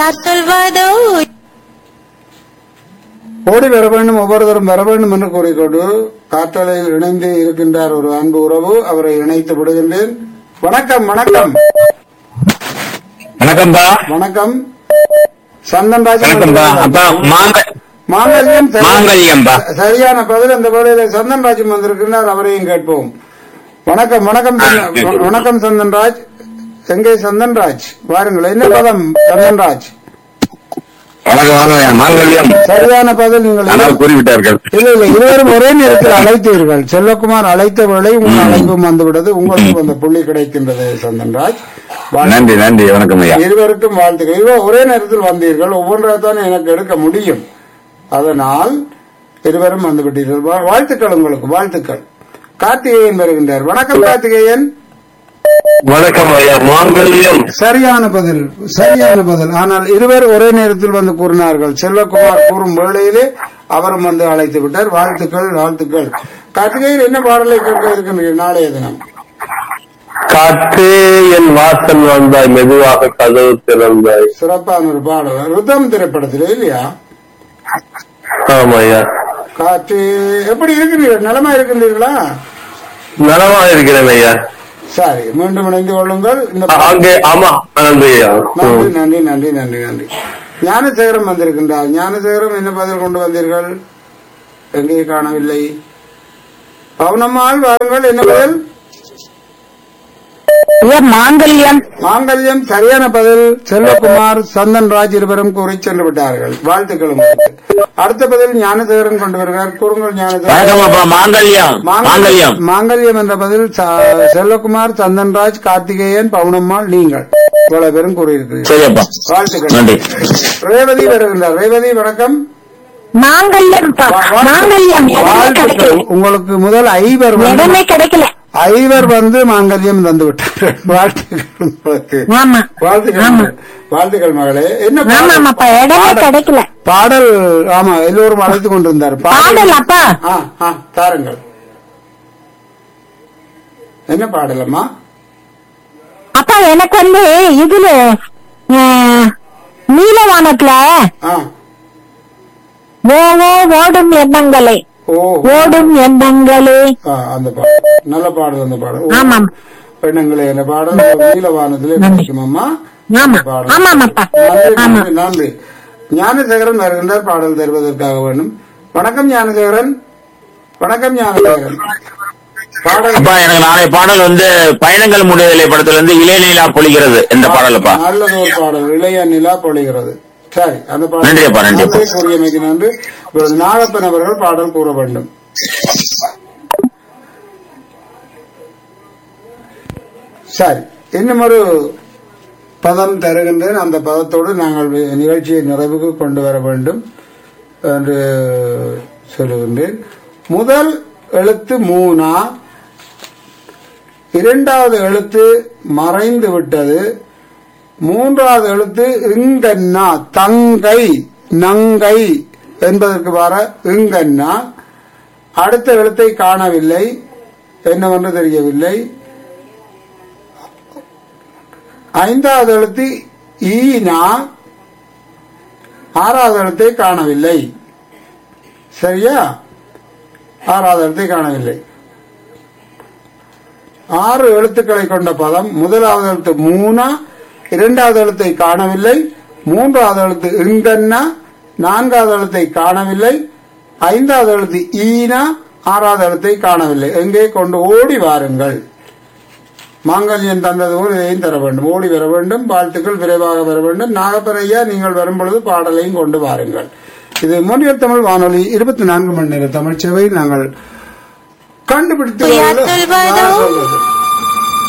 யார் சொல்வதோ ஓடி வர வேண்டும் ஒவ்வொருவரும் வர வேண்டும் என்று கூறிக்கொண்டு காற்றலையில் இணைந்து இருக்கின்றார் ஒரு அன்பு உறவு அவரை இணைத்து விடுகின்றேன் வணக்கம் வணக்கம் வணக்கம்பா வணக்கம் சந்தன்ராஜ் வணக்கம்பா அப்பா மாங்க மாங்கல்யம் சரி- மாங்கல்யம்பா சரியான பதில் அந்த வேளையில சந்தன்ராஜ் வந்திருக்கிறார் அவரையும் கேட்போம் வணக்கம் வணக்கம் சந்தன்- வணக்கம் சந்தன்ராஜ் எங்கே சந்தன்ராஜ் வாருங்கள் என்ன பதம் சந்தன்ராஜ் வணக்கம் வணக்கம் மாங்கல்யம் சரியான பதில் நீங்கள் ஆனால் கூறிவிட்டார்கள் இல்ல இல்ல இருவரும் ஒரே நேரத்தில் அழைத்தீர்கள் செல்லக்குமார் அழைத்த வேளை உங்கள் அழைப்பும் வந்துவிட்டது உங்களுக்கு அந்த புள்ளி கிடைக்கின்றது சந்தன்ராஜ் வாழ்த்து- நன்றி நன்றி வணக்கம் ஐயா இருவருக்கும் வாழ்த்துக்கள் இருவர் ஒரே நேரத்தில் வந்தீர்கள் ஒவ்வொன்றாக தான் எனக்கு எடுக்க முடியும் அதனால் இருவரும் வந்து விட்டீர்கள் வா- வாழ்த்துக்கள் உங்களுக்கு வாழ்த்துக்கள் கார்த்திகேயன் வருகின்றார் வணக்கம் கார்த்திகேயன் வணக்கம் ஐயா மாங்கல்யம் சரியான பதில் சரியான பதில் ஆனால் இருவர் ஒரே நேரத்தில் வந்து கூறினார்கள் செல்வகுமார் கூறும் வேளையிலே அவரும் வந்து அழைத்து விட்டார் வாழ்த்துக்கள் வாழ்த்துக்கள் கார்த்திகேயன் என்ன பாடலை கேட்க இருக்கின்றீர்கள் நாளைய தினம் காற்றே என் வாசல் வந்தாய் மெதுவாக கதவு திறந்தாய் சிறப்பான ஒரு பாடல் ருதம் திரைப்படத்திலே இல்லையா ஆமா ஐயா காற்று எப்படி இருக்கிறீர்கள் நலமா இருக்கின்றீர்களா நலமா இருக்கிறேன் ஐயா சரி மீண்டும் இணைந்து கொள்ளுங்கள் இந்த அங்கே ஆமா நன்றி ஐயா நன்றி நன்றி நன்றி நன்றி நன்றி ஞானசேகரம் வந்திருக்கின்றார் ஞானசேகரம் என்ன பதில் கொண்டு வந்தீர்கள் எங்கே காணவில்லை பவுனம்மாள் வாருங்கள் என்ன பதில் மாங்கல்யம் மாங்கல்யம் சரியான பதில் செல்வகுமார் சந்தன்ராஜ் இருவரும் கூறி சென்று விட்டார்கள் வாழ்த்துக்கள் உங்களுக்கு அடுத்த பதில் ஞானசேகரன் கொண்டு வருகிறார் கூறுங்கள் ஞானசேகரன் வணக்கம் அப்பா மாங்கல்யம் மாங்கல்யம் மாங்கல்யம் என்ற பதில் ச- செல்வகுமார் சந்தன்ராஜ் கார்த்திகேயன் பவுனம்மாள் நீங்கள் இவ்வளவு பேரும் கூறியிருக்கிறீர்கள் சரியப்பா வாழ்த்துக்கள் நன்றி ரேவதி வருகின்றார் ரேவதி வணக்கம் மாங்கல்யம் பா. மாங்கல்யம் இடமே வாழ்த்துக்கள் கிடைக்கல உங்களுக்கு முதல் ஐவர் வந்து இடமே கிடைக்கல ஐவர் வந்து மாங்கல்யம் தந்து விட்டார்கள் வாழ்த்துக்கள் உங்களுக்கு ஆமா வாழ்த்துக்கள் ஆமா. வாழ்த்துக்கள் மகளே என்ன ஆமா பாடல்? ஆமாப்பா இடமே பாடல்- கிடைக்கல பாடல் ஆமா எல்லோரும் அழைத்துக் கொண்டிருந்தார் பாடல் அப்பா ஆ, ஆ, தாருங்கள் என்ன பாடலம்மா அப்பா எனக்கு வந்து இதுல அஹ், நீலவானத்துல ஆ ஓவோ ஓடும் எண்ணங்களே ஓ ஓடும் எண்ணங்களே ஆ, அந்த பாடல் நல்ல பாடல் அந்த பாடல் ஓ, ஆமாம் பெண்ணுங்களே அந்த பாடல் நீலவானத்திலே கிடைக்குமாம்மா ஆமா பாடல். ஆமாமாப்பா நன்றி ஆமா நன்றி நன்றி ஞானசேகரன் வருகின்றார் பாடல் தருவதற்காக வேண்டும் வணக்கம் ஞானசேகரன் வணக்கம் ஞானசேகரன் பாடல் அப்பா எனக்கு நாளை பாடல் வந்து பயணங்கள் முடிவதில்லை படத்துல இருந்து இளைநிலா பொழிகிறது இந்த பாடலப்பா நல்லது ஒரு பாடல் இளைய நிலா பொழிகிறது சரி அந்த பாடல் நன்றி அப்பா, நன்றி அப்பா. நன்றி கூறியமைக்கு நன்றி இப்பொழுது நாகப்பன் அவர்கள் பாடல் கூற வேண்டும் சரி இன்னும் ஒரு பதம் தருகின்றேன் அந்த பதத்தோடு நாங்கள் வி- நிகழ்ச்சியை நிறைவுக்கு கொண்டு வர வேண்டும் என்று சொல்லுகின்றேன் முதல் எழுத்து மூனா இரண்டாவது எழுத்து மறைந்து விட்டது மூன்றாவது எழுத்து இங்கன்னா தங்கை நங்கை என்பதற்கு வர இங்கன்னா அடுத்த எழுத்தை காணவில்லை என்னவென்று தெரியவில்லை ஐந்தாவது எழுத்து ஈனா ஆறாவது எழுத்தை காணவில்லை சரியா ஆறாவது எழுத்தை காணவில்லை ஆறு எழுத்துக்களை கொண்ட பதம் முதலாவது எழுத்து மூனா இரண்டாவது எழுத்தை காணவில்லை மூன்றாவது எழுத்து இங்கன்னா நான்காவது எழுத்தை காணவில்லை ஐந்தாவது எழுத்து ஈனா ஆறாவது எழுத்தை காணவில்லை எங்கே கொண்டு ஓடி வாருங்கள் மாங்கல்யம் தந்தது போல் இதையும் தர வேண்டும் ஓடி வர வேண்டும் வாழ்த்துக்கள் விரைவாக வர வேண்டும் நாகப்பரையா நீங்கள் வரும்பொழுது பாடலையும் கொண்டு வாருங்கள் இது மொழியர் தமிழ் வானொலி இருபத்தி நான்கு மணி நேர தமிழ் சேவை நாங்கள் கண்டுபிடித்து யார் வருவது- சொல்வதோ? யார் சொல்வது?